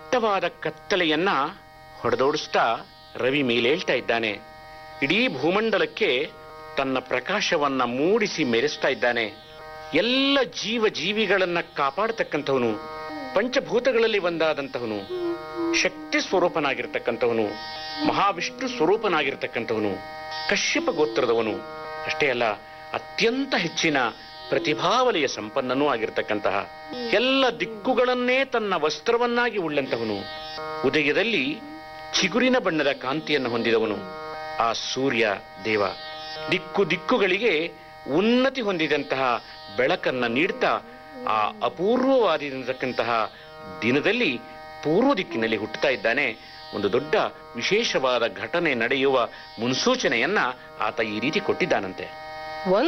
ದಟ್ಟವಾದ ಕತ್ತಲೆಯನ್ನ ಹೊಡೆದೋಡಿಸ್ತಾ ರವಿ ಮೇಲೇಳ್ತಾ ಇದ್ದಾನೆ ಇಡೀ ಭೂಮಂಡಲಕ್ಕೆ ತನ್ನ ಪ್ರಕಾಶವನ್ನ ಮೂಡಿಸಿ ಮೆರೆಸ್ತಾ ಇದ್ದಾನೆ ಎಲ್ಲ ಜೀವ ಜೀವಿಗಳನ್ನ ಕಾಪಾಡತಕ್ಕಂಥವನು ಪಂಚಭೂತಗಳಲ್ಲಿ ಒಂದಾದಂತಹವನು ಶಕ್ತಿ ಸ್ವರೂಪನಾಗಿರ್ತಕ್ಕಂಥವನು ಮಹಾವಿಷ್ಣು ಸ್ವರೂಪನಾಗಿರ್ತಕ್ಕಂಥವನು ಕಶ್ಯಪ ಗೋತ್ರದವನು ಅಷ್ಟೇ ಅಲ್ಲ ಅತ್ಯಂತ ಹೆಚ್ಚಿನ ಪ್ರತಿಭಾವಲೆಯ ಸಂಪನ್ನನೂ ಆಗಿರ್ತಕ್ಕಂತಹ ಎಲ್ಲ ದಿಕ್ಕುಗಳನ್ನೇ ತನ್ನ ವಸ್ತ್ರವನ್ನಾಗಿ ಉಳ್ಳಂತವನು ಉದಯದಲ್ಲಿ ಚಿಗುರಿನ ಬಣ್ಣದ ಕಾಂತಿಯನ್ನು ಹೊಂದಿದವನು ಆ ಸೂರ್ಯ ದೇವ ದಿಕ್ಕು ದಿಕ್ಕುಗಳಿಗೆ ಉನ್ನತಿ ಹೊಂದಿದಂತಹ ಬೆಳಕನ್ನ ನೀಡ್ತಾ ಆ ಅಪೂರ್ವವಾದಿರತಕ್ಕಂತಹ ದಿನದಲ್ಲಿ ಪೂರ್ವ ದಿಕ್ಕಿನಲ್ಲಿ ಹುಟ್ಟುತ್ತಾ ಇದ್ದಾನೆ ಒಂದು ದೊಡ್ಡ ವಿಶೇಷವಾದ ಘಟನೆ ನಡೆಯುವ ಮುನ್ಸೂಚನೆಯನ್ನ ಆತ ಈ ರೀತಿ ಕೊಟ್ಟಿದ್ದಾನಂತೆ